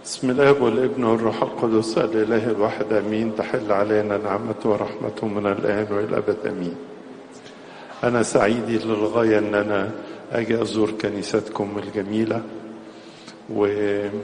بسم الاب والابن والروح القدس الاله الواحد امين تحل علينا نعمته ورحمته من الان والى الابد امين انا سعيدي للغايه ان انا اجي ازور كنيستكم الجميله وازور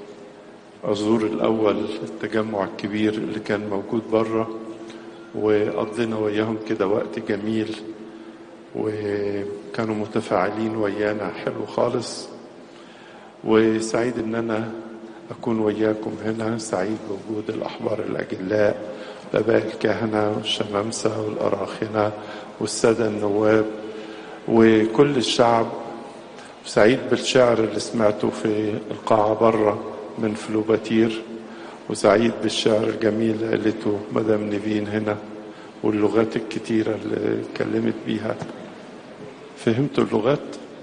الاول التجمع الكبير اللي كان موجود بره وقضينا وياهم كده وقت جميل وكانوا متفاعلين ويانا حلو خالص وسعيد ان انا أكون وياكم هنا سعيد بوجود الأحبار الأجلاء الآباء الكهنة والشمامسة والأراخنة والسادة النواب وكل الشعب سعيد بالشعر اللي سمعته في القاعة بره من فلوباتير وسعيد بالشعر الجميل اللي قالته مدام نيفين هنا واللغات الكتيرة اللي اتكلمت بيها فهمتوا اللغات؟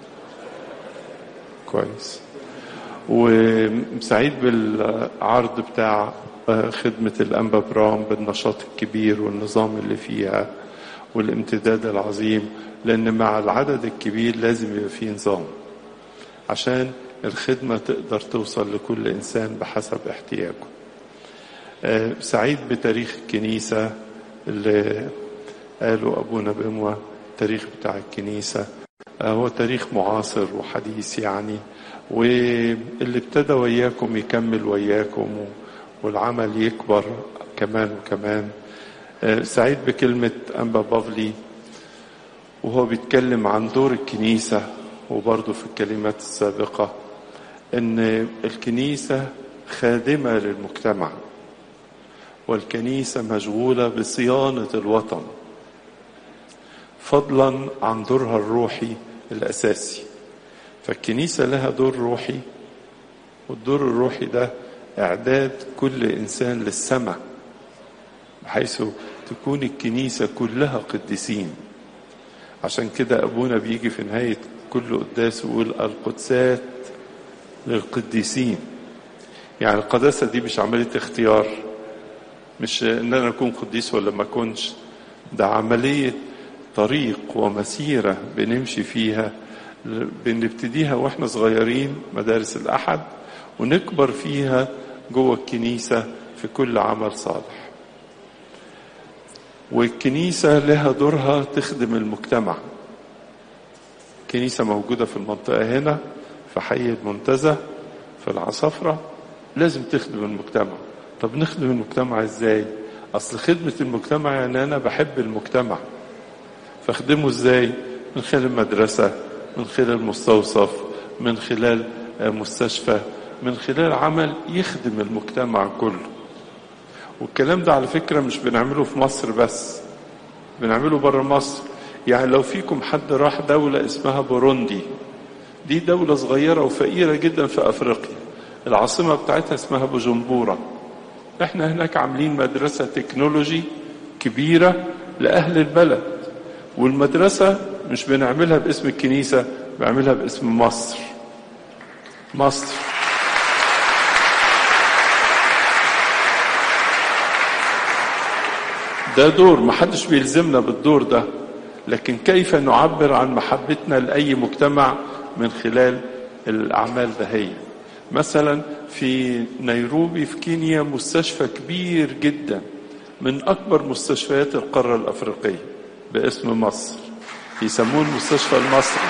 كويس وسعيد بالعرض بتاع خدمة الأنبا برام بالنشاط الكبير والنظام اللي فيها والامتداد العظيم لأن مع العدد الكبير لازم يبقى فيه نظام عشان الخدمة تقدر توصل لكل إنسان بحسب احتياجه سعيد بتاريخ الكنيسة اللي قالوا أبونا بموى التاريخ بتاع الكنيسة هو تاريخ معاصر وحديث يعني واللي ابتدى وياكم يكمل وياكم والعمل يكبر كمان وكمان سعيد بكلمة أنبا بافلي وهو بيتكلم عن دور الكنيسة وبرضه في الكلمات السابقة إن الكنيسة خادمة للمجتمع والكنيسة مشغولة بصيانة الوطن فضلا عن دورها الروحي الأساسي فالكنيسة لها دور روحي والدور الروحي ده إعداد كل إنسان للسماء بحيث تكون الكنيسة كلها قديسين عشان كده أبونا بيجي في نهاية كل قداس ويقول القدسات للقديسين يعني القداسة دي مش عملية اختيار مش ان انا اكون قديس ولا ما اكونش ده عملية طريق ومسيرة بنمشي فيها بنبتديها واحنا صغيرين مدارس الأحد ونكبر فيها جوه الكنيسة في كل عمل صالح والكنيسة لها دورها تخدم المجتمع كنيسة موجودة في المنطقة هنا في حي المنتزه في العصافرة لازم تخدم المجتمع طب نخدم المجتمع ازاي اصل خدمة المجتمع يعني انا بحب المجتمع فاخدمه ازاي من خلال المدرسة من خلال مستوصف من خلال مستشفى من خلال عمل يخدم المجتمع كله والكلام ده على فكرة مش بنعمله في مصر بس بنعمله بره مصر يعني لو فيكم حد راح دولة اسمها بوروندي دي دولة صغيرة وفقيرة جدا في أفريقيا العاصمة بتاعتها اسمها بوجمبورة احنا هناك عاملين مدرسة تكنولوجي كبيرة لأهل البلد والمدرسة مش بنعملها باسم الكنيسة بعملها باسم مصر مصر ده دور محدش بيلزمنا بالدور ده لكن كيف نعبر عن محبتنا لأي مجتمع من خلال الأعمال دهية مثلا في نيروبي في كينيا مستشفى كبير جدا من أكبر مستشفيات القارة الأفريقية باسم مصر يسموه المستشفى المصري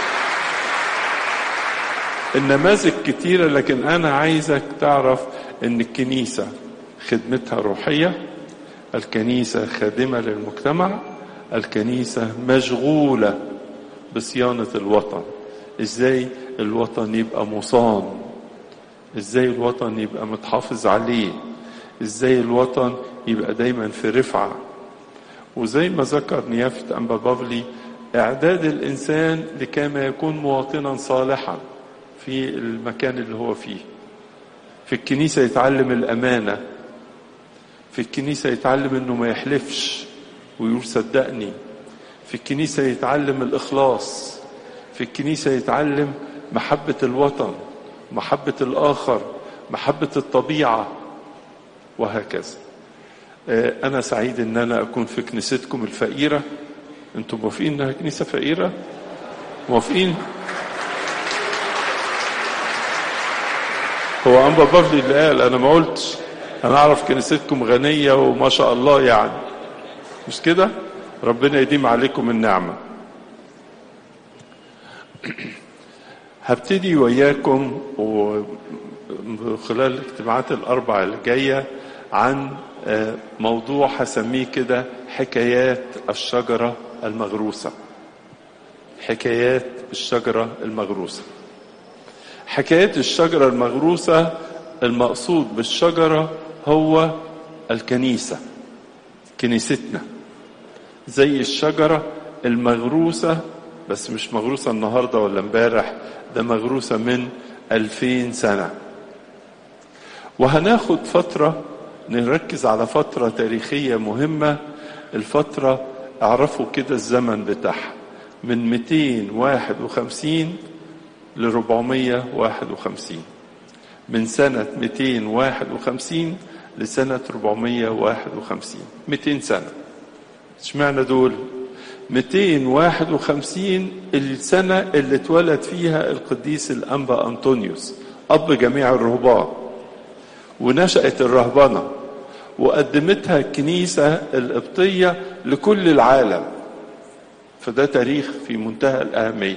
النماذج كتيرة لكن أنا عايزك تعرف أن الكنيسة خدمتها روحية الكنيسة خادمة للمجتمع الكنيسة مشغولة بصيانة الوطن ازاي الوطن يبقى مصان ازاي الوطن يبقى متحافظ عليه ازاي الوطن يبقى دايما في رفعة وزي ما ذكر نيافة أنبا بافلي إعداد الإنسان لكما يكون مواطنا صالحا في المكان اللي هو فيه في الكنيسة يتعلم الأمانة في الكنيسة يتعلم أنه ما يحلفش ويقول صدقني في الكنيسة يتعلم الإخلاص في الكنيسة يتعلم محبة الوطن محبة الآخر محبة الطبيعة وهكذا أنا سعيد أن أنا أكون في كنيستكم الفقيرة أنتم موافقين أنها كنيسة فقيرة موافقين هو أنبا بافلي اللي قال أنا ما قلتش أنا أعرف كنيستكم غنية وما شاء الله يعني مش كده ربنا يديم عليكم النعمة هبتدي وياكم وخلال الاجتماعات الأربع اللي جاية عن موضوع هسميه كده حكايات الشجرة المغروسة حكايات الشجرة المغروسة حكايات الشجرة المغروسة المقصود بالشجرة هو الكنيسة كنيستنا زي الشجرة المغروسة بس مش مغروسة النهاردة ولا امبارح ده مغروسة من ألفين سنة وهناخد فترة نركز على فترة تاريخية مهمة الفترة اعرفوا كده الزمن بتاعها من 251 ل 451 من سنة 251 لسنة 451 200 سنة اشمعنى دول 251 السنة اللي اتولد فيها القديس الأنبا أنطونيوس أب جميع الرهبان ونشأت الرهبنة وقدمتها الكنيسة القبطية لكل العالم فده تاريخ في منتهى الأهمية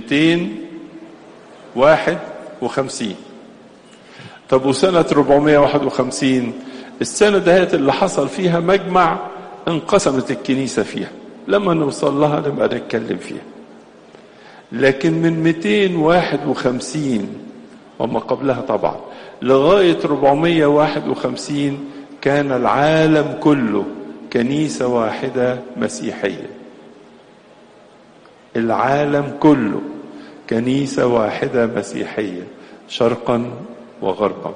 251 طب وسنة 451 السنة دهيت اللي حصل فيها مجمع انقسمت الكنيسة فيها لما نوصل لها نبقى نتكلم فيها لكن من 251 وما قبلها طبعا لغاية 451 كان العالم كله كنيسة واحدة مسيحية العالم كله كنيسة واحدة مسيحية شرقا وغربا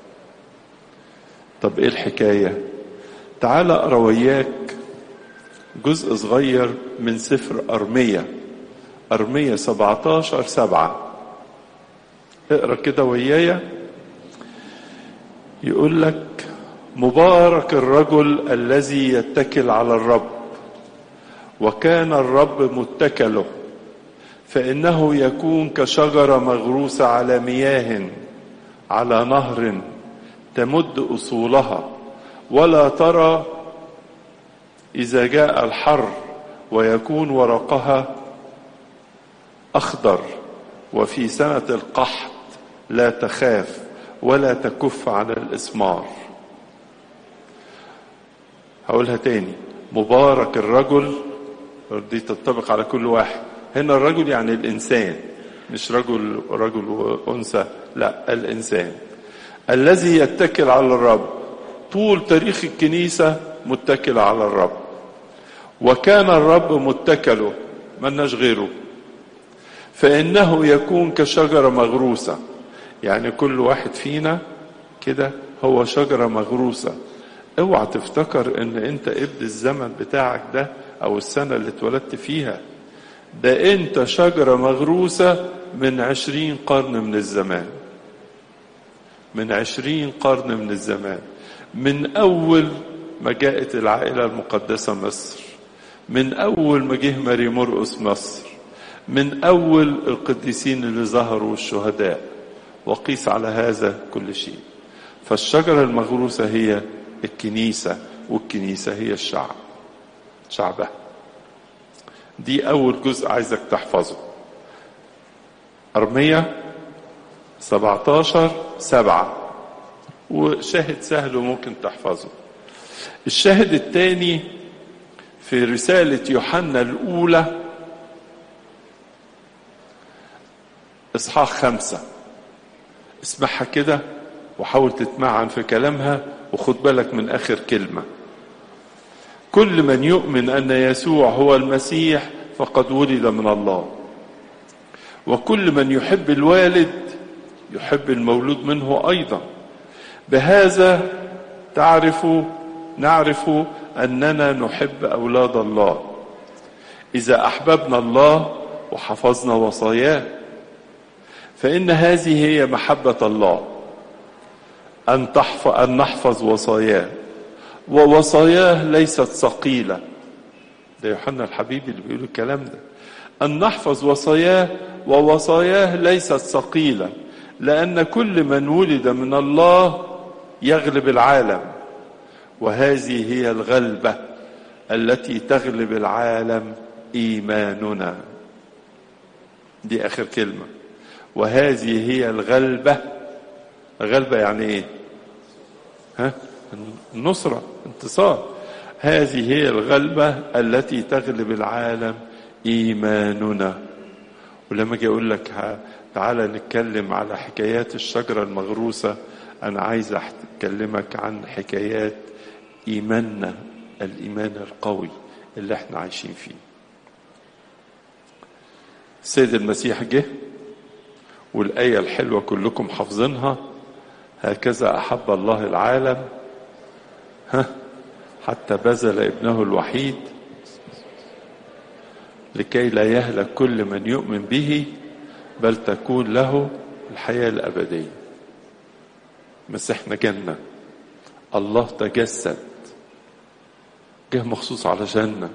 طب ايه الحكاية تعال اقرا وياك جزء صغير من سفر أرمية أرمية 17 سبعة اقرا كده ويايا يقول لك مبارك الرجل الذي يتكل على الرب وكان الرب متكله فإنه يكون كشجرة مغروسة على مياه على نهر تمد أصولها ولا ترى إذا جاء الحر ويكون ورقها أخضر وفي سنة القحط لا تخاف ولا تكف عن الإسمار هقولها تاني مبارك الرجل دي تنطبق على كل واحد هنا الرجل يعني الإنسان مش رجل رجل وأنثى لا الإنسان الذي يتكل على الرب طول تاريخ الكنيسة متكل على الرب وكان الرب متكله ملناش غيره فإنه يكون كشجرة مغروسة يعني كل واحد فينا كده هو شجرة مغروسة اوعى تفتكر ان انت ابن الزمن بتاعك ده او السنة اللي اتولدت فيها ده انت شجرة مغروسة من عشرين قرن من الزمان من عشرين قرن من الزمان من اول ما جاءت العائلة المقدسة مصر من اول ما جه ماري مرقس مصر من اول القديسين اللي ظهروا الشهداء وقيس على هذا كل شيء فالشجرة المغروسة هي الكنيسة والكنيسة هي الشعب شعبها دي أول جزء عايزك تحفظه أرمية 17 سبعة وشاهد سهل وممكن تحفظه الشاهد الثاني في رسالة يوحنا الأولى إصحاح خمسة اسمعها كده وحاول تتمعن في كلامها وخد بالك من آخر كلمة كل من يؤمن أن يسوع هو المسيح فقد ولد من الله وكل من يحب الوالد يحب المولود منه أيضا بهذا تعرف نعرف أننا نحب أولاد الله إذا أحببنا الله وحفظنا وصاياه فإن هذه هي محبة الله أن تحفظ أن نحفظ وصاياه ووصاياه ليست ثقيلة ده يوحنا الحبيب اللي بيقول الكلام ده أن نحفظ وصاياه ووصاياه ليست ثقيلة لأن كل من ولد من الله يغلب العالم وهذه هي الغلبة التي تغلب العالم إيماننا دي آخر كلمة وهذه هي الغلبة غلبة يعني إيه ها النصرة انتصار هذه هي الغلبة التي تغلب العالم إيماننا ولما أجي أقول لك تعالى نتكلم على حكايات الشجرة المغروسة أنا عايز أكلمك عن حكايات إيماننا الإيمان القوي اللي احنا عايشين فيه السيد المسيح جه والآية الحلوة كلكم حافظينها هكذا أحب الله العالم ها حتى بذل ابنه الوحيد لكي لا يهلك كل من يؤمن به بل تكون له الحياة الأبدية مسيحنا جنة الله تجسد جه مخصوص علشاننا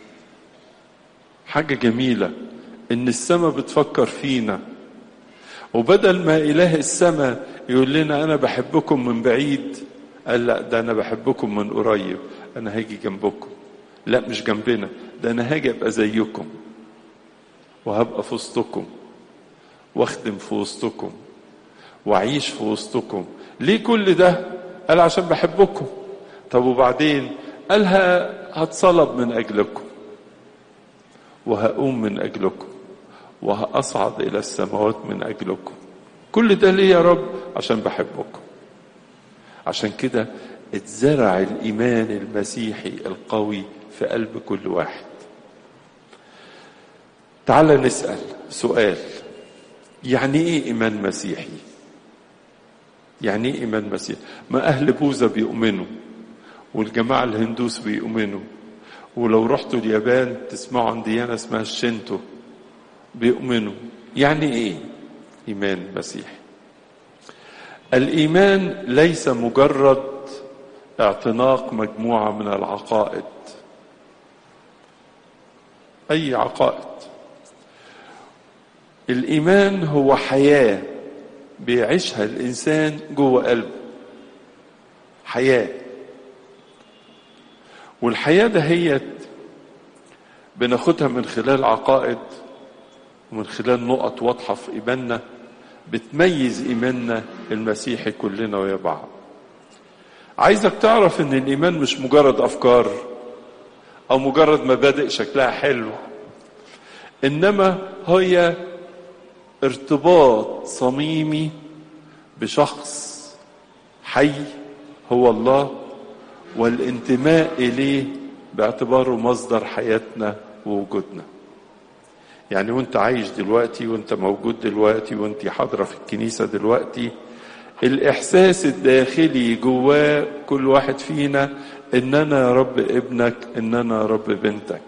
حاجة جميلة إن السماء بتفكر فينا وبدل ما إله السماء يقول لنا أنا بحبكم من بعيد قال لا ده أنا بحبكم من قريب أنا هاجي جنبكم لا مش جنبنا ده أنا هاجي أبقى زيكم وهبقى في وسطكم واخدم في وسطكم وأعيش في وسطكم ليه كل ده؟ قال عشان بحبكم طب وبعدين قالها هتصلب من أجلكم وهقوم من أجلكم وهأصعد إلى السماوات من أجلكم كل ده ليه يا رب عشان بحبكم عشان كده اتزرع الإيمان المسيحي القوي في قلب كل واحد تعال نسأل سؤال يعني ايه إيمان مسيحي يعني ايه إيمان مسيحي ما أهل بوذا بيؤمنوا والجماعة الهندوس بيؤمنوا ولو رحتوا اليابان تسمعوا عن ديانة اسمها الشنتو بيؤمنوا يعني ايه ايمان مسيحي الايمان ليس مجرد اعتناق مجموعه من العقائد اي عقائد الايمان هو حياه بيعيشها الانسان جوه قلبه حياه والحياه دهيت بناخدها من خلال عقائد ومن خلال نقط واضحة في إيماننا بتميز إيماننا المسيحي كلنا ويا بعض عايزك تعرف إن الإيمان مش مجرد أفكار أو مجرد مبادئ شكلها حلو إنما هي ارتباط صميمي بشخص حي هو الله والانتماء إليه باعتباره مصدر حياتنا ووجودنا يعني وانت عايش دلوقتي وانت موجود دلوقتي وانت حاضرة في الكنيسة دلوقتي الإحساس الداخلي جواه كل واحد فينا إن أنا يا رب ابنك إن أنا يا رب بنتك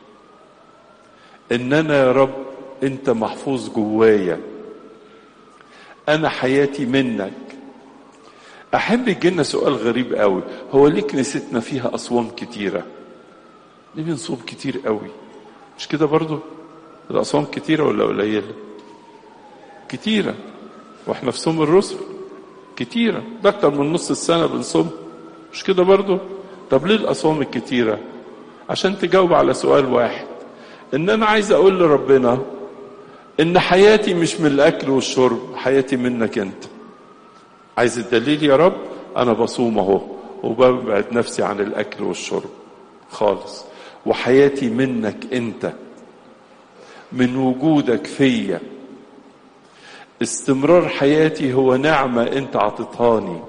إن أنا يا رب أنت محفوظ جوايا أنا حياتي منك أحب يجينا سؤال غريب قوي هو ليه كنيستنا فيها أصوام كتيرة ليه بنصوم كتير قوي مش كده برضو الأصوام كتيرة ولا قليلة كتيرة واحنا في صوم الرسل كتيرة ده أكتر من نص السنة بنصوم مش كده برضو طب ليه الأصوام الكتيرة عشان تجاوب على سؤال واحد إن أنا عايز أقول لربنا إن حياتي مش من الأكل والشرب حياتي منك أنت عايز الدليل يا رب أنا بصوم أهو وببعد نفسي عن الأكل والشرب خالص وحياتي منك أنت من وجودك فيا استمرار حياتي هو نعمة أنت عطتهاني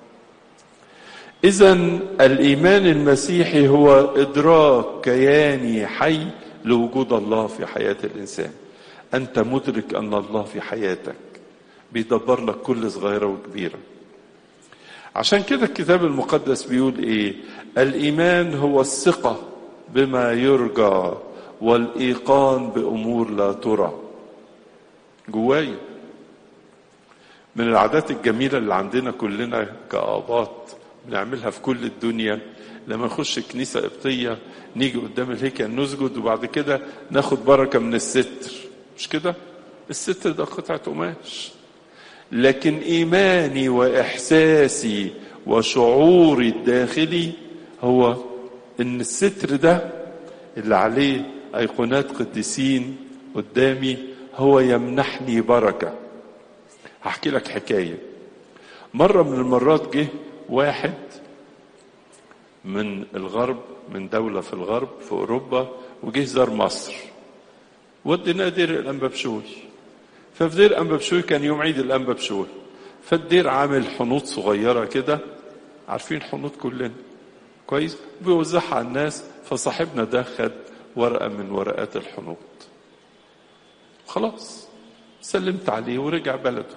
إذا الإيمان المسيحي هو إدراك كياني حي لوجود الله في حياة الإنسان أنت مدرك أن الله في حياتك بيدبر لك كل صغيرة وكبيرة عشان كده الكتاب المقدس بيقول إيه الإيمان هو الثقة بما يرجى والإيقان بأمور لا ترى جوايا من العادات الجميلة اللي عندنا كلنا كآباط بنعملها في كل الدنيا لما نخش كنيسة قبطية نيجي قدام الهيكل نسجد وبعد كده ناخد بركة من الستر مش كده الستر ده قطعة قماش لكن ايماني واحساسي وشعوري الداخلي هو ان الستر ده اللي عليه ايقونات قديسين قدامي هو يمنحني بركه هحكي لك حكايه مره من المرات جه واحد من الغرب من دوله في الغرب في اوروبا وجه زار مصر ودينا دير الانبا بشوي ففي دير الانبا بشوي كان يوم عيد الانبا بشوي فالدير عامل حنوط صغيره كده عارفين حنوط كلنا كويس بيوزعها على الناس فصاحبنا ده خد ورقه من ورقات الحنوط خلاص سلمت عليه ورجع بلده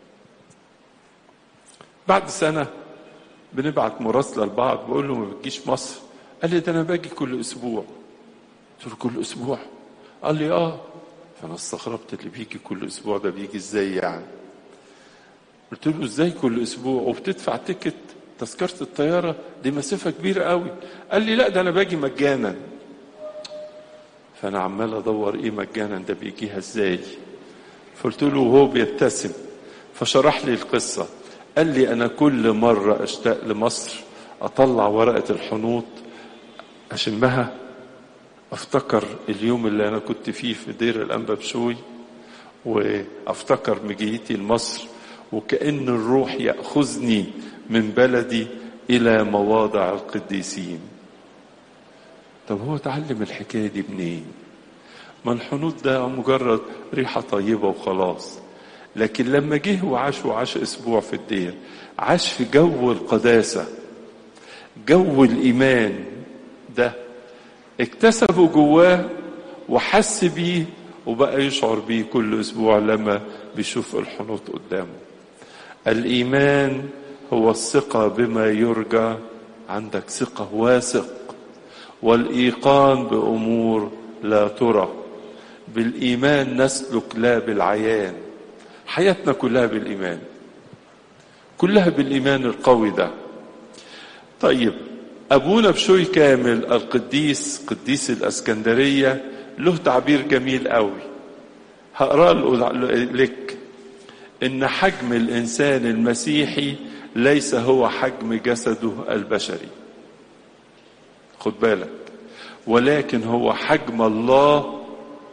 بعد سنه بنبعت مراسله لبعض بقول له ما بتجيش مصر قال لي ده انا باجي كل اسبوع قلت له كل اسبوع قال لي اه فانا استغربت اللي بيجي كل اسبوع ده بيجي ازاي يعني قلت له ازاي كل اسبوع وبتدفع تيكت تذكره الطياره دي مسافه كبيره قوي قال لي لا ده انا باجي مجانا فانا عمال ادور ايه مجانا ده بيجيها ازاي فقلت له وهو بيبتسم فشرح لي القصه قال لي انا كل مره اشتاق لمصر اطلع ورقه الحنوط اشمها افتكر اليوم اللي انا كنت فيه في دير الانبا بشوي وافتكر مجيتي لمصر وكأن الروح يأخذني من بلدي إلى مواضع القديسين طب هو اتعلم الحكاية دي منين ما الحنوط ده مجرد ريحة طيبة وخلاص لكن لما جه وعاش وعاش أسبوع في الدير عاش في جو القداسة جو الإيمان ده اكتسبه جواه وحس بيه وبقى يشعر بيه كل أسبوع لما بيشوف الحنوط قدامه الإيمان هو الثقة بما يرجى عندك ثقة واثق والإيقان بأمور لا ترى بالإيمان نسلك لا بالعيان حياتنا كلها بالإيمان كلها بالإيمان القوي ده طيب أبونا بشوي كامل القديس قديس الأسكندرية له تعبير جميل قوي هقرأ لك إن حجم الإنسان المسيحي ليس هو حجم جسده البشري خد بالك ولكن هو حجم الله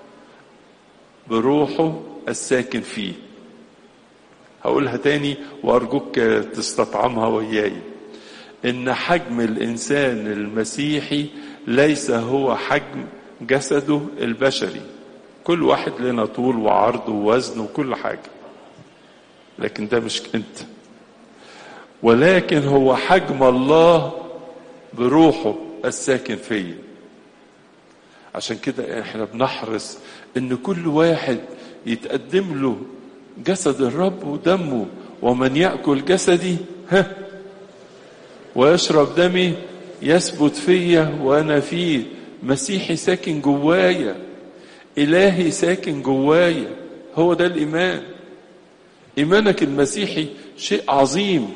بروحه الساكن فيه هقولها تاني وأرجوك تستطعمها وياي إن حجم الإنسان المسيحي ليس هو حجم جسده البشري كل واحد لنا طول وعرض ووزن وكل حاجة لكن ده مش انت ولكن هو حجم الله بروحه الساكن فيا عشان كده احنا بنحرص ان كل واحد يتقدم له جسد الرب ودمه ومن ياكل جسدي ها ويشرب دمي يثبت فيا وانا فيه مسيحي ساكن جوايا الهي ساكن جوايا هو ده الايمان ايمانك المسيحي شيء عظيم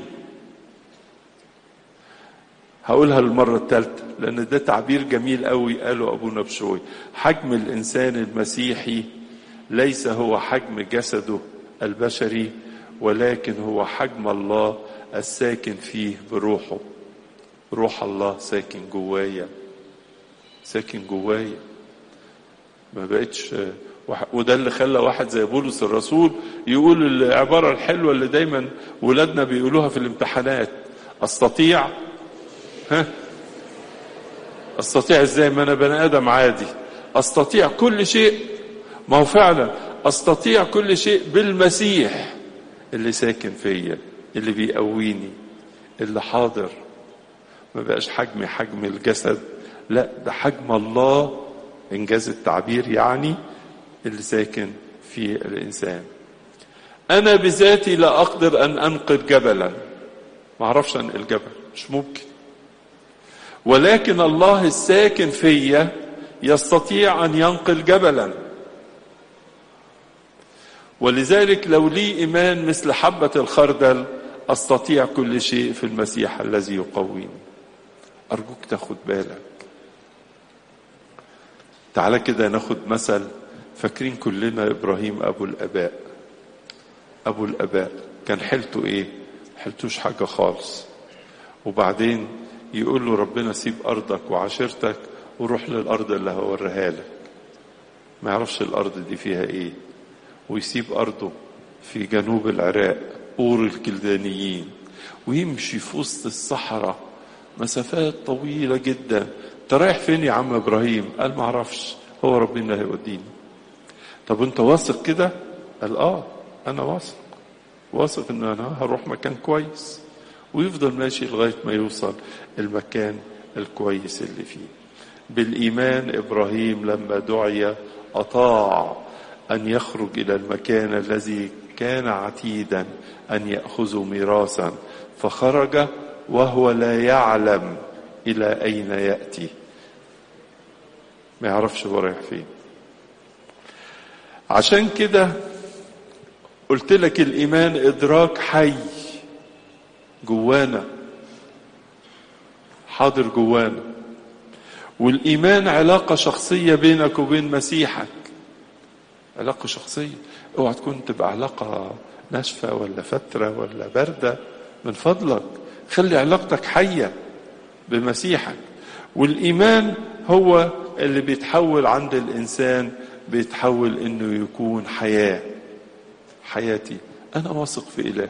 هقولها المرة الثالثة لأن ده تعبير جميل قوي قاله أبونا بشوي حجم الإنسان المسيحي ليس هو حجم جسده البشري ولكن هو حجم الله الساكن فيه بروحه روح الله ساكن جوايا ساكن جوايا ما بقتش وده اللي خلى واحد زي بولس الرسول يقول العبارة الحلوة اللي دايما ولادنا بيقولوها في الامتحانات استطيع ها استطيع ازاي ما انا بني ادم عادي استطيع كل شيء ما هو فعلا استطيع كل شيء بالمسيح اللي ساكن فيا اللي بيقويني اللي حاضر ما بقاش حجمي حجم الجسد لا ده حجم الله انجاز التعبير يعني اللي ساكن في الانسان انا بذاتي لا اقدر ان انقذ جبلا ما اعرفش انقل جبل مش ممكن ولكن الله الساكن فيا يستطيع ان ينقل جبلا ولذلك لو لي ايمان مثل حبه الخردل استطيع كل شيء في المسيح الذي يقويني ارجوك تاخد بالك تعالى كده ناخد مثل فاكرين كلنا ابراهيم ابو الاباء ابو الاباء كان حيلته ايه حيلتوش حاجة خالص وبعدين يقول له ربنا سيب ارضك وعشيرتك وروح للارض اللي هوريها لك ما يعرفش الارض دي فيها ايه ويسيب ارضه في جنوب العراق اور الكلدانيين ويمشي في وسط الصحراء مسافات طويلة جدا انت رايح فين يا عم ابراهيم قال ما اعرفش هو ربنا هيوديني طب انت واثق كده قال اه انا واثق واثق ان انا هروح مكان كويس ويفضل ماشي لغاية ما يوصل المكان الكويس اللي فيه بالإيمان إبراهيم لما دعي أطاع أن يخرج إلى المكان الذي كان عتيدا أن يأخذ ميراثا فخرج وهو لا يعلم إلى أين يأتي ما يعرفش هو رايح فين عشان كده قلت لك الإيمان إدراك حي جوانا حاضر جوانا والإيمان علاقة شخصية بينك وبين مسيحك علاقة شخصية اوعى تكون تبقى علاقة ناشفة ولا فترة ولا باردة من فضلك خلي علاقتك حية بمسيحك والإيمان هو اللي بيتحول عند الإنسان بيتحول إنه يكون حياة حياتي أنا واثق في إلهي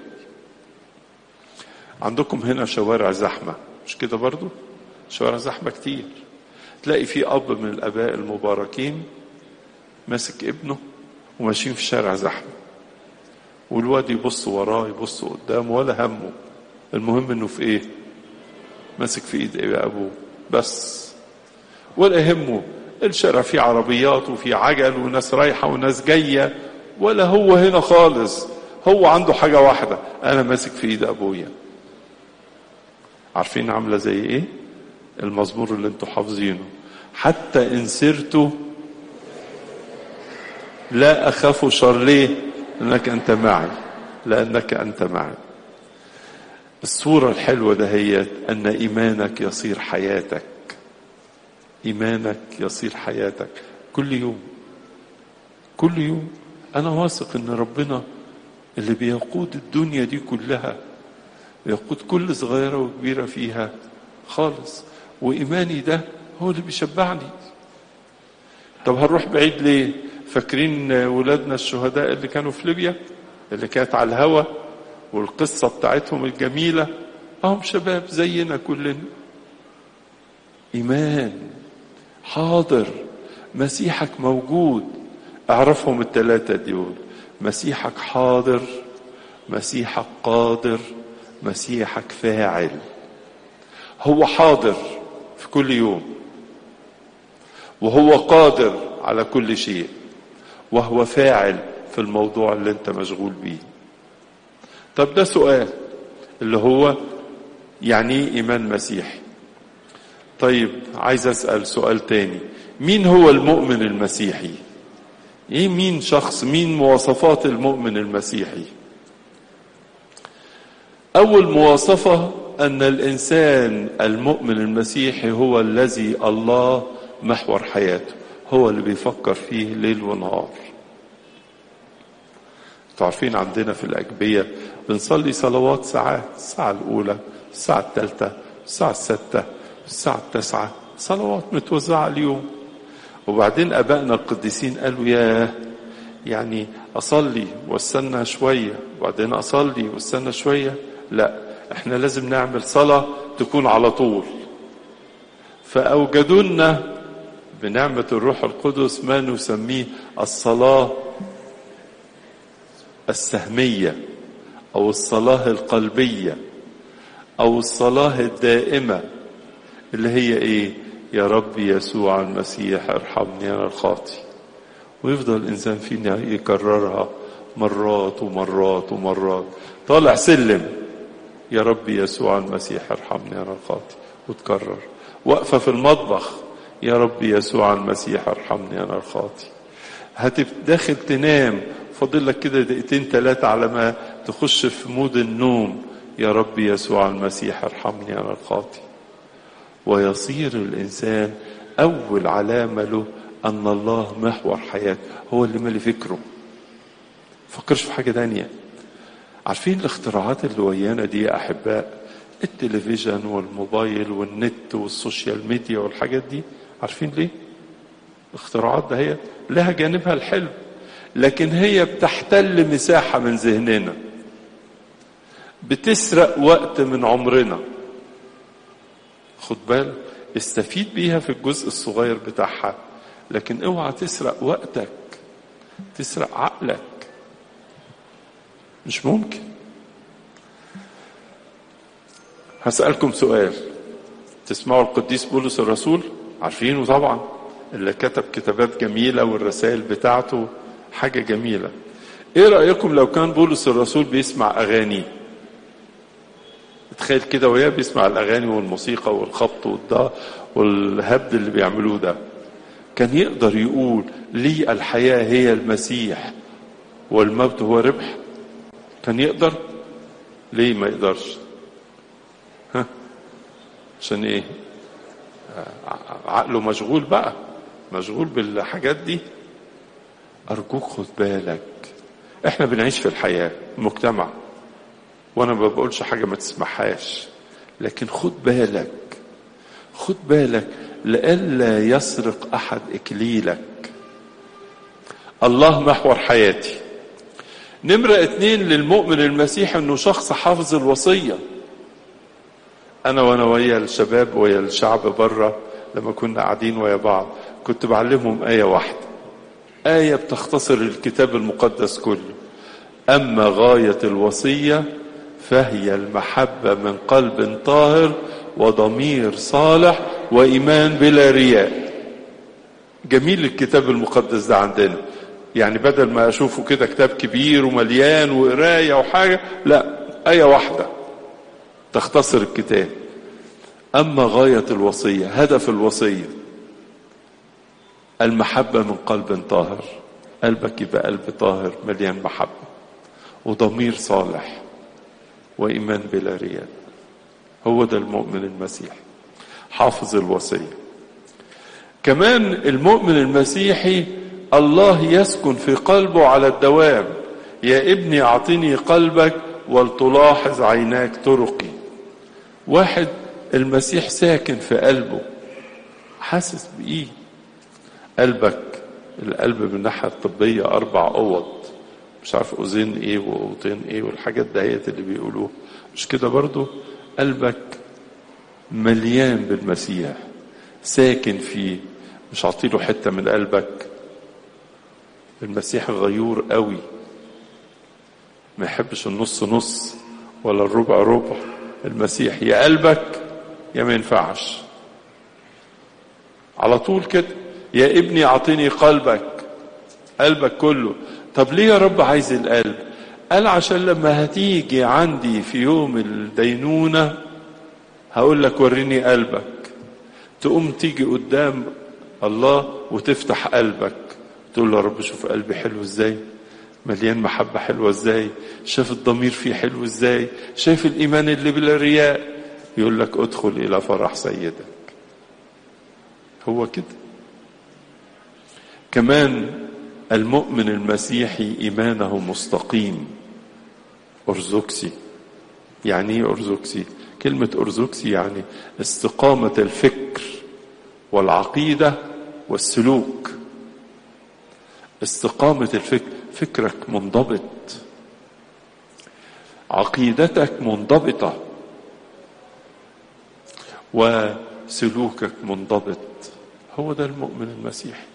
عندكم هنا شوارع زحمة مش كده برضو شوارع زحمة كتير تلاقي في أب من الآباء المباركين ماسك ابنه وماشيين في شارع زحمة والواد يبص وراه يبص قدامه ولا همه المهم انه في ايه ماسك في ايد إيه ابوه بس ولا يهمه الشارع فيه عربيات وفيه عجل وناس رايحة وناس جاية ولا هو هنا خالص هو عنده حاجة واحدة أنا ماسك في إيد أبويا عارفين عاملة زي إيه المزمور اللي انتوا حافظينه حتى إن سرت لا أخاف شر ليه لأنك أنت معي لأنك أنت معي الصورة الحلوة ده هي أن إيمانك يصير حياتك إيمانك يصير حياتك كل يوم كل يوم أنا واثق أن ربنا اللي بيقود الدنيا دي كلها بيقود كل صغيرة وكبيرة فيها خالص وإيماني ده هو اللي بيشبعني طب هنروح بعيد ليه فاكرين ولادنا الشهداء اللي كانوا في ليبيا اللي كانت على الهوا والقصة بتاعتهم الجميلة هم شباب زينا كلنا إيمان حاضر مسيحك موجود اعرفهم الثلاثة دول مسيحك حاضر مسيحك قادر مسيحك فاعل هو حاضر في كل يوم وهو قادر على كل شيء وهو فاعل في الموضوع اللي انت مشغول بيه طب ده سؤال اللي هو يعني ايه ايمان مسيحي طيب عايز اسال سؤال تاني مين هو المؤمن المسيحي ايه مين شخص مين مواصفات المؤمن المسيحي اول مواصفه ان الانسان المؤمن المسيحي هو الذي الله محور حياته هو اللي بيفكر فيه ليل ونهار تعرفين عندنا في الأجبية بنصلي صلوات ساعات الساعة الأولى الساعة الثالثة الساعة الستة الساعة التاسعة صلوات متوزعة اليوم وبعدين أبائنا القديسين قالوا ياه يعني أصلي واستنى شوية وبعدين أصلي واستنى شوية لا احنا لازم نعمل صلاة تكون على طول فأوجدوا لنا بنعمة الروح القدس ما نسميه الصلاة السهمية أو الصلاة القلبية أو الصلاة الدائمة اللي هي إيه يا رب يسوع المسيح ارحمني أنا الخاطي ويفضل الإنسان فينا يكررها مرات ومرات ومرات طالع سلم يا رب يسوع المسيح ارحمني أنا الخاطي وتكرر واقفة في المطبخ يا رب يسوع المسيح ارحمني أنا الخاطي هتدخل تنام فاضل لك كده دقيقتين ثلاثة على ما تخش في مود النوم يا رب يسوع المسيح ارحمني أنا الخاطي ويصير الإنسان أول علامة له أن الله محور حياته هو اللي مالي فكره فكرش في حاجة تانية عارفين الاختراعات اللي ويانا دي يا احباء التلفزيون والموبايل والنت والسوشيال ميديا والحاجات دي عارفين ليه الاختراعات ده هي لها جانبها الحلو لكن هي بتحتل مساحة من ذهننا بتسرق وقت من عمرنا خد بالك استفيد بيها في الجزء الصغير بتاعها لكن اوعى تسرق وقتك تسرق عقلك مش ممكن هسألكم سؤال تسمعوا القديس بولس الرسول عارفينه طبعا اللي كتب كتابات جميلة والرسائل بتاعته حاجة جميلة ايه رأيكم لو كان بولس الرسول بيسمع اغاني تخيل كده وياه بيسمع الاغاني والموسيقى والخبط والضا والهبد اللي بيعملوه ده كان يقدر يقول لي الحياة هي المسيح والموت هو ربح كان يقدر ليه ما يقدرش ها عشان ايه عقله مشغول بقى مشغول بالحاجات دي ارجوك خد بالك احنا بنعيش في الحياة مجتمع وانا ما بقولش حاجة ما تسمعهاش لكن خد بالك خد بالك لئلا يسرق احد اكليلك الله محور حياتي نمرة اتنين للمؤمن المسيحي انه شخص حافظ الوصية انا وانا ويا الشباب ويا الشعب بره لما كنا قاعدين ويا بعض كنت بعلمهم آية واحدة آية بتختصر الكتاب المقدس كله أما غاية الوصية فهي المحبة من قلب طاهر وضمير صالح وإيمان بلا رياء جميل الكتاب المقدس ده عندنا يعني بدل ما أشوفه كده كتاب كبير ومليان وقراية وحاجة لا آية واحدة تختصر الكتاب أما غاية الوصية هدف الوصية المحبة من قلب طاهر قلبك يبقى قلب طاهر مليان محبة وضمير صالح وإيمان بلا رياء هو ده المؤمن المسيحي حافظ الوصية كمان المؤمن المسيحي الله يسكن في قلبه على الدوام يا ابني أعطني قلبك ولتلاحظ عيناك طرقي واحد المسيح ساكن في قلبه حاسس بإيه قلبك القلب من الناحية الطبية أربع أوض مش عارف أذين إيه وأوضين إيه والحاجات دهيت اللي بيقولوها مش كده برضو قلبك مليان بالمسيح ساكن فيه مش عطيله حتة من قلبك المسيح غيور قوي ما يحبش النص نص ولا الربع ربع المسيح يا قلبك يا ما ينفعش على طول كده يا ابني اعطيني قلبك قلبك كله طب ليه يا رب عايز القلب قال عشان لما هتيجي عندي في يوم الدينونة هقول لك وريني قلبك تقوم تيجي قدام الله وتفتح قلبك تقول له يا رب شوف قلبي حلو ازاي مليان محبة حلوة ازاي شايف الضمير فيه حلو ازاي شايف الإيمان اللي بلا رياء يقول لك ادخل إلى فرح سيدك هو كده كمان المؤمن المسيحي إيمانه مستقيم أرزوكسي يعني ايه أرزوكسي كلمة أرزوكسي يعني استقامة الفكر والعقيدة والسلوك استقامة الفكر فكرك منضبط عقيدتك منضبطة وسلوكك منضبط هو ده المؤمن المسيحي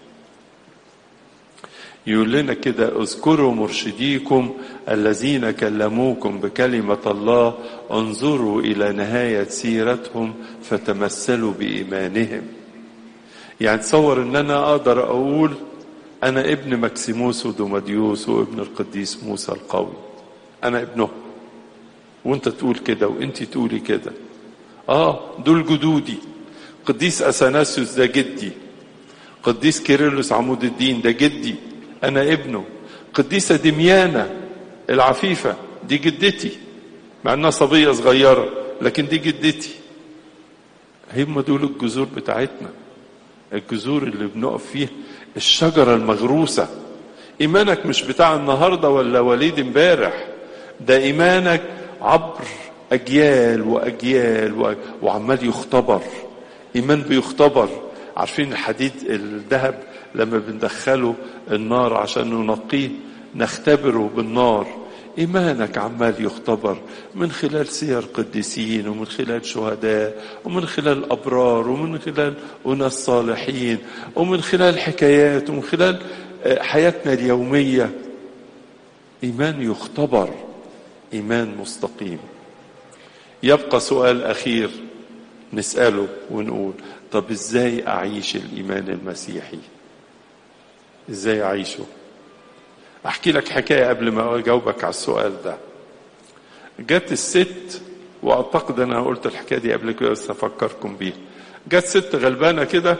يقول لنا كده اذكروا مرشديكم الذين كلموكم بكلمة الله انظروا إلى نهاية سيرتهم فتمثلوا بإيمانهم يعني تصور ان انا اقدر اقول انا ابن مكسيموس ودوماديوس وابن القديس موسى القوي انا ابنه وانت تقول كده وانت تقولي كده اه دول جدودي قديس اثناسيوس ده جدي قديس كيرلس عمود الدين ده جدي انا ابنه قديسة دميانة العفيفة دي جدتي مع انها صبية صغيرة لكن دي جدتي هم دول الجذور بتاعتنا الجذور اللي بنقف فيها الشجرة المغروسة ايمانك مش بتاع النهاردة ولا وليد امبارح ده ايمانك عبر اجيال واجيال و... وعمال يختبر ايمان بيختبر عارفين الحديد الذهب لما بندخله النار عشان ننقيه نختبره بالنار ايمانك عمال يختبر من خلال سير قديسين ومن خلال شهداء ومن خلال ابرار ومن خلال اناس صالحين ومن خلال حكايات ومن خلال حياتنا اليوميه ايمان يختبر ايمان مستقيم يبقى سؤال اخير نساله ونقول طب ازاي اعيش الايمان المسيحي ازاي اعيشه احكي لك حكايه قبل ما اجاوبك على السؤال ده جت الست واعتقد انا قلت الحكايه دي قبل كده بس افكركم بيها جت ست غلبانه كده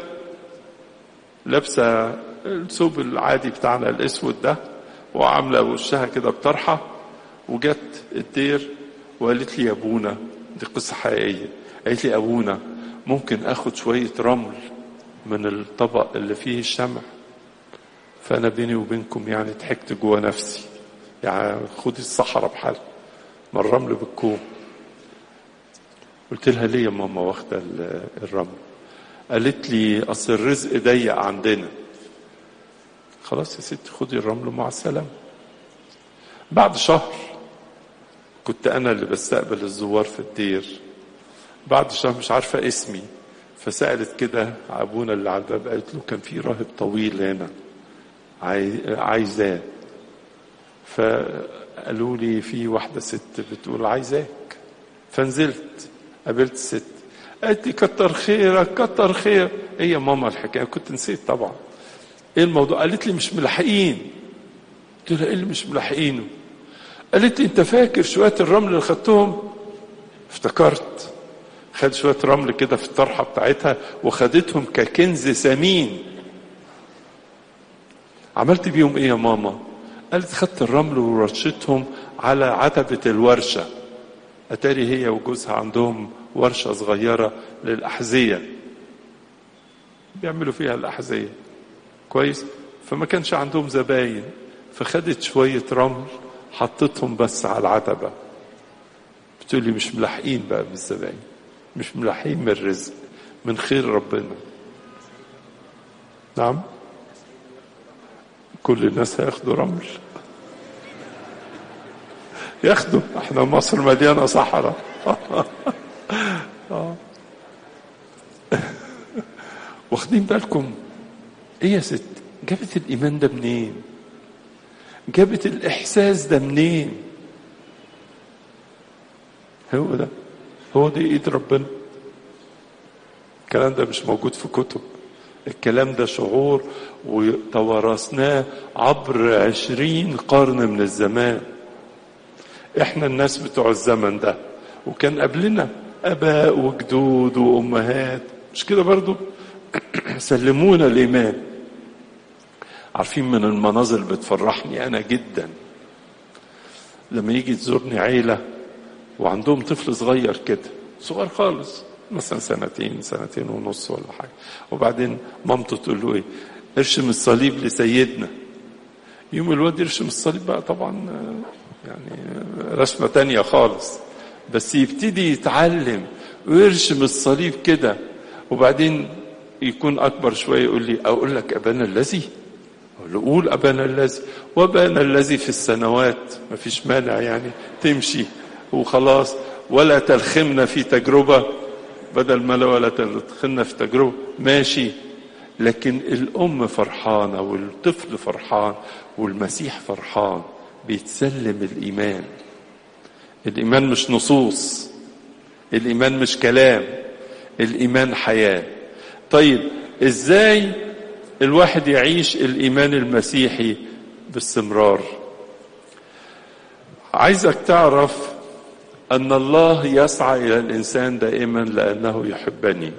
لابسه الثوب العادي بتاعنا الاسود ده وعامله وشها كده بطرحه وجت الدير وقالت لي يا ابونا دي قصه حقيقيه قالت لي ابونا ممكن اخد شويه رمل من الطبق اللي فيه الشمع فانا بيني وبينكم يعني ضحكت جوه نفسي يعني خدي الصحراء بحالها ما الرمل بالكوم قلت لها ليه يا ماما واخده الرمل قالت لي اصل الرزق ضيق عندنا خلاص يا ستي خدي الرمل مع السلامه بعد شهر كنت انا اللي بستقبل الزوار في الدير بعد شهر مش عارفه اسمي فسالت كده ابونا اللي على الباب قالت له كان في راهب طويل هنا عايزاه فقالوا لي في واحدة ست بتقول عايزاك فنزلت قابلت الست قالت لي كتر خيرك كتر خير ايه يا ماما الحكايه كنت نسيت طبعا ايه الموضوع قالت لي مش ملاحقين قلت لها ايه اللي مش ملاحقينه قالت لي انت فاكر شويه الرمل اللي خدتهم افتكرت خد شويه رمل كده في الطرحه بتاعتها وخدتهم ككنز ثمين عملت بيهم ايه يا ماما قالت خدت الرمل ورشتهم على عتبة الورشة أتاري هي وجوزها عندهم ورشة صغيرة للأحذية بيعملوا فيها الأحذية كويس فما كانش عندهم زباين فخدت شوية رمل حطتهم بس على العتبة بتقول لي مش ملاحقين بقى بالزباين مش ملاحقين من الرزق من خير ربنا نعم كل الناس هياخدوا رمل ياخدوا احنا مصر مليانه صحراء واخدين بالكم ايه يا ست جابت الايمان ده منين جابت الاحساس ده منين هو ده هو دي ايد ربنا الكلام ده مش موجود في كتب الكلام ده شعور وتوارثناه عبر عشرين قرن من الزمان احنا الناس بتوع الزمن ده وكان قبلنا اباء وجدود وامهات مش كده برضو سلمونا الايمان عارفين من المناظر اللي بتفرحني انا جدا لما يجي تزورني عيله وعندهم طفل صغير كده صغير خالص مثلا سنتين سنتين ونص ولا حاجه وبعدين مامته تقول له ايه ارشم الصليب لسيدنا يوم الواد يرشم الصليب بقى طبعا يعني رسمه تانية خالص بس يبتدي يتعلم ويرشم الصليب كده وبعدين يكون اكبر شويه يقول لي اقول لك ابانا الذي اقول له قول ابانا الذي وابانا الذي في السنوات ما فيش مانع يعني تمشي وخلاص ولا تلخمنا في تجربه بدل ما لا ولا تدخلنا في تجربة ماشي لكن الأم فرحانة والطفل فرحان والمسيح فرحان بيتسلم الإيمان الإيمان مش نصوص الإيمان مش كلام الإيمان حياة طيب إزاي الواحد يعيش الإيمان المسيحي باستمرار عايزك تعرف أن الله يسعى إلى الإنسان دائما لأنه يحبني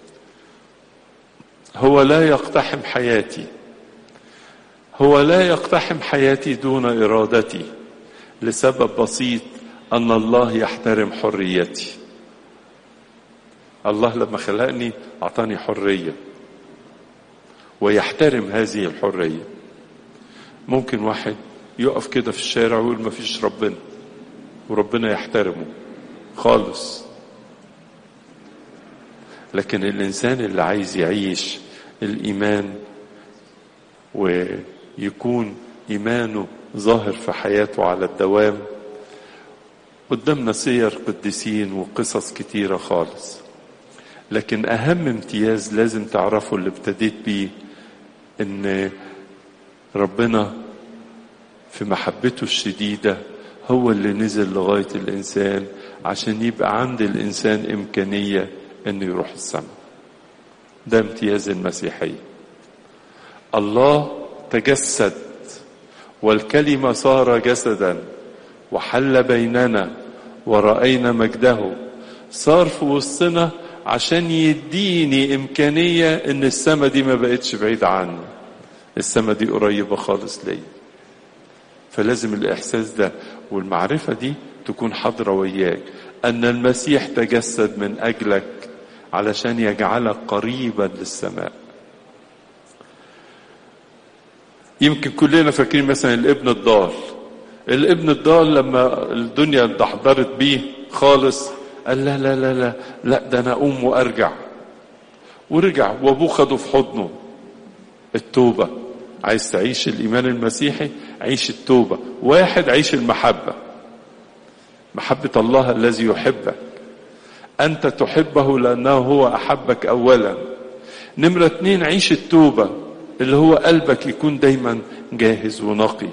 هو لا يقتحم حياتي هو لا يقتحم حياتي دون إرادتي لسبب بسيط أن الله يحترم حريتي الله لما خلقني أعطاني حرية ويحترم هذه الحرية ممكن واحد يقف كده في الشارع ويقول ما فيش ربنا وربنا يحترمه خالص لكن الإنسان اللي عايز يعيش الإيمان ويكون إيمانه ظاهر في حياته على الدوام قدامنا سير قديسين وقصص كتيرة خالص لكن أهم امتياز لازم تعرفه اللي ابتديت بيه إن ربنا في محبته الشديدة هو اللي نزل لغاية الإنسان عشان يبقى عند الإنسان إمكانية إنه يروح السماء ده امتياز المسيحية الله تجسد والكلمة صار جسدا وحل بيننا ورأينا مجده صار في وسطنا عشان يديني إمكانية إن السما دي ما بقتش بعيدة عني السما دي قريبة خالص ليا فلازم الإحساس ده والمعرفة دي تكون حاضرة وياك أن المسيح تجسد من أجلك علشان يجعلك قريبا للسماء يمكن كلنا فاكرين مثلا الابن الضال الابن الضال لما الدنيا اتدحضرت بيه خالص قال لا لا لا لا لا ده انا اقوم وارجع ورجع وابوه خده في حضنه التوبه عايز تعيش الايمان المسيحي عيش التوبه واحد عيش المحبه محبه الله الذي يحبك انت تحبه لانه هو احبك اولا نمره اتنين عيش التوبه اللي هو قلبك يكون دايما جاهز ونقي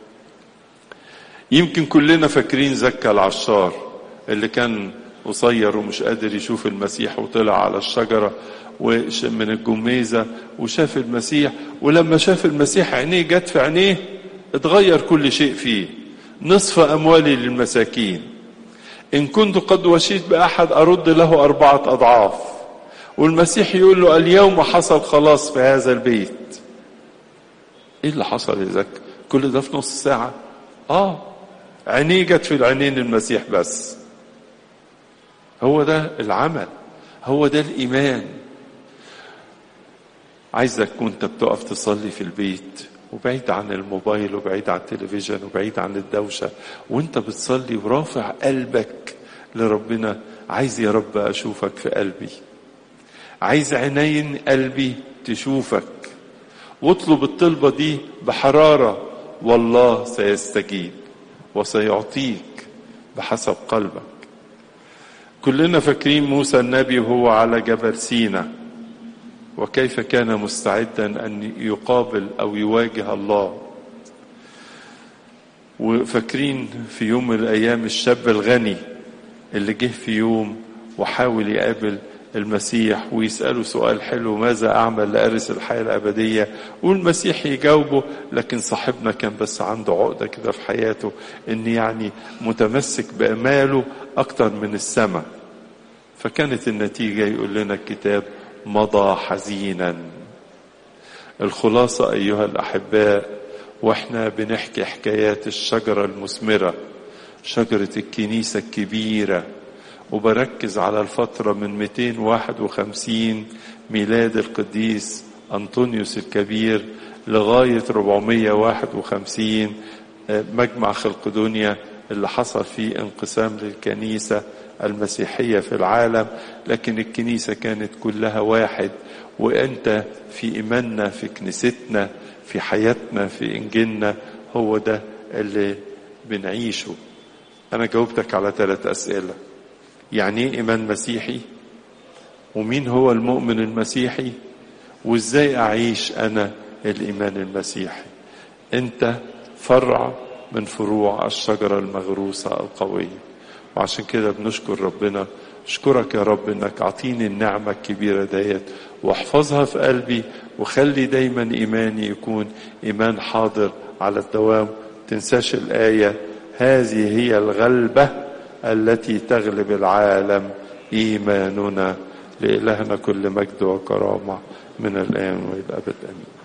يمكن كلنا فاكرين زكا العشار اللي كان قصير ومش قادر يشوف المسيح وطلع على الشجرة من الجميزة وشاف المسيح ولما شاف المسيح عينيه جت في عينيه اتغير كل شيء فيه نصف أموالي للمساكين إن كنت قد وشيت بأحد أرد له أربعة أضعاف والمسيح يقول له اليوم حصل خلاص في هذا البيت ايه اللي حصل يا زكا كل ده في نص ساعة اه عينيه جت في العينين المسيح بس هو ده العمل هو ده الإيمان عايزك وانت بتقف تصلي في البيت وبعيد عن الموبايل وبعيد عن التلفزيون وبعيد عن الدوشة وانت بتصلي ورافع قلبك لربنا عايز يا رب أشوفك في قلبي عايز عينين قلبي تشوفك واطلب الطلبة دي بحرارة والله سيستجيب وسيعطيك بحسب قلبك كلنا فاكرين موسى النبي وهو على جبل سينا وكيف كان مستعدا ان يقابل او يواجه الله وفاكرين في يوم من الايام الشاب الغني اللي جه في يوم وحاول يقابل المسيح ويسأله سؤال حلو ماذا أعمل لأرث الحياة الأبدية والمسيح يجاوبه لكن صاحبنا كان بس عنده عقدة كده في حياته إن يعني متمسك بأماله أكتر من السماء فكانت النتيجة يقول لنا الكتاب مضى حزينا الخلاصة أيها الأحباء وإحنا بنحكي حكايات الشجرة المثمرة شجرة الكنيسة الكبيرة وبركز على الفترة من 251 ميلاد القديس أنطونيوس الكبير لغاية 451 مجمع خلقدونيا اللي حصل فيه انقسام للكنيسة المسيحية في العالم لكن الكنيسة كانت كلها واحد وانت في ايماننا في كنيستنا في حياتنا في انجيلنا هو ده اللي بنعيشه انا جاوبتك على ثلاث اسئله يعني ايه ايمان مسيحي ومين هو المؤمن المسيحي وازاي اعيش انا الايمان المسيحي انت فرع من فروع الشجره المغروسه القويه وعشان كده بنشكر ربنا اشكرك يا رب انك اعطيني النعمه الكبيره ديت واحفظها في قلبي وخلي دايما ايماني يكون ايمان حاضر على الدوام تنساش الايه هذه هي الغلبه التي تغلب العالم ايماننا لالهنا كل مجد وكرامه من الان والى الابد امين